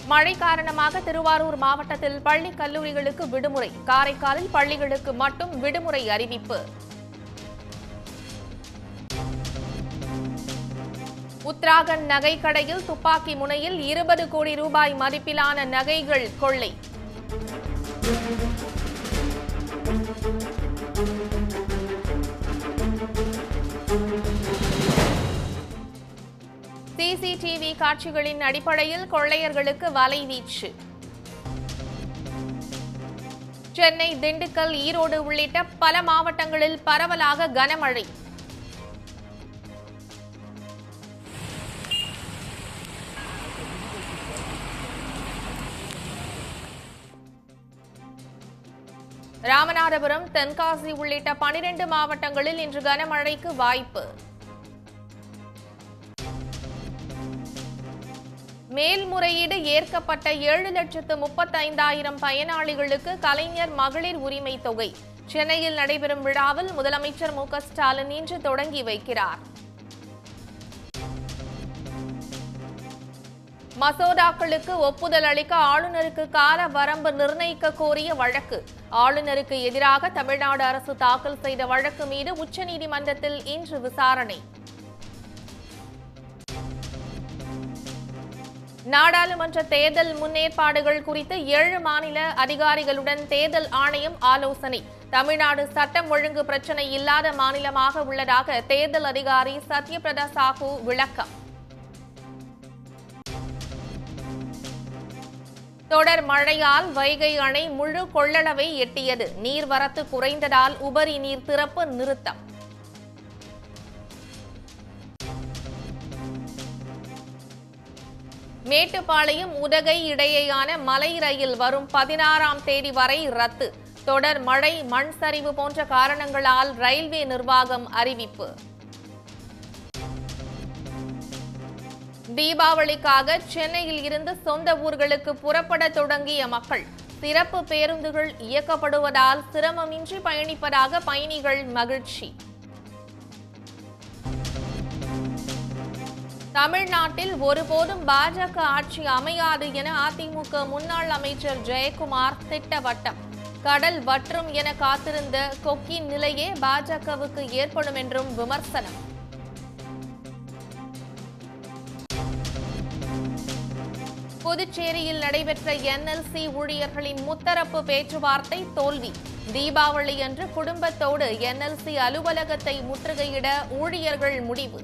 மழை காரணமாக திருவாரூர் மாவட்டத்தில் பள்ளி கல்லூரிகளுக்கு விடுமுறை காரைக்காலில் பள்ளிகளுக்கு மட்டும் விடுமுறை அறிவிப்பு உத்தராகண்ட் நகை கடையில் துப்பாக்கி முனையில் இருபது கோடி ரூபாய் மதிப்பிலான நகைகள் கொள்ளை சிசிடிவி காட்சிகளின் அடிப்படையில் கொள்ளையர்களுக்கு வலைவீச்சு சென்னை திண்டுக்கல் ஈரோடு உள்ளிட்ட பல மாவட்டங்களில் பரவலாக கனமழை ராமநாதபுரம் தென்காசி உள்ளிட்ட பனிரெண்டு மாவட்டங்களில் இன்று கனமழைக்கு வாய்ப்பு மேல்முறையீடு ஏற்கப்பட்ட ஏழு லட்சத்து முப்பத்தைந்தாயிரம் பயனாளிகளுக்கு கலைஞர் மகளிர் உரிமை தொகை சென்னையில் நடைபெறும் விழாவில் முதலமைச்சர் மு க ஸ்டாலின் இன்று தொடங்கி வைக்கிறார் மசோதாக்களுக்கு ஒப்புதல் அளிக்க ஆளுநருக்கு கால வரம்பு நிர்ணயிக்க கோரிய வழக்கு ஆளுநருக்கு எதிராக தமிழ்நாடு அரசு தாக்கல் செய்த வழக்கு மீது உச்சநீதிமன்றத்தில் இன்று விசாரணை நாடாளுமன்ற தேர்தல் முன்னேற்பாடுகள் குறித்து ஏழு மாநில அதிகாரிகளுடன் தேர்தல் ஆணையம் ஆலோசனை தமிழ்நாடு சட்டம் ஒழுங்கு பிரச்சினை இல்லாத மாநிலமாக உள்ளதாக தேர்தல் அதிகாரி சத்யபிரதா சாஹூ விளக்கம் தொடர் மழையால் வைகை அணை முழு கொள்ளளவை எட்டியது நீர்வரத்து குறைந்ததால் உபரி நீர் திறப்பு நிறுத்தம் மேட்டுப்பாளையம் உதகை இடையேயான மலை ரயில் வரும் பதினாறாம் தேதி வரை ரத்து தொடர் மழை மண் சரிவு போன்ற காரணங்களால் ரயில்வே நிர்வாகம் அறிவிப்பு தீபாவளிக்காக சென்னையில் இருந்து சொந்த ஊர்களுக்கு புறப்பட தொடங்கிய மக்கள் சிறப்பு பேருந்துகள் இயக்கப்படுவதால் சிரமமின்றி பயணிப்பதாக பயணிகள் மகிழ்ச்சி தமிழ்நாட்டில் ஒருபோதும் பாஜக ஆட்சி அமையாது என அதிமுக முன்னாள் அமைச்சர் ஜெயக்குமார் திட்டவட்டம் கடல் வற்றும் என காத்திருந்த கொக்கின் நிலையே பாஜகவுக்கு ஏற்படும் என்றும் விமர்சனம் புதுச்சேரியில் நடைபெற்ற என்எல்சி ஊழியர்களின் முத்தரப்பு பேச்சுவார்த்தை தோல்வி தீபாவளி அன்று குடும்பத்தோடு என்எல்சி அலுவலகத்தை முற்றுகையிட ஊழியர்கள் முடிவு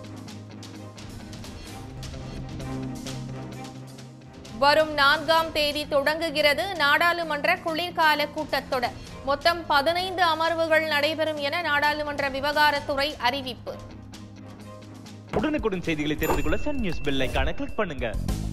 வரும் நான்காம் தேதி தொடங்குகிறது நாடாளுமன்ற குளிர்கால கூட்டத்தொடர் மொத்தம் பதினைந்து அமர்வுகள் நடைபெறும் என நாடாளுமன்ற விவகாரத்துறை அறிவிப்பு உடனுக்குடன் செய்திகளை தெரிந்து கொள்ள சன் நியூஸ் பெல் ஐகானை கிளிக் பண்ணுங்க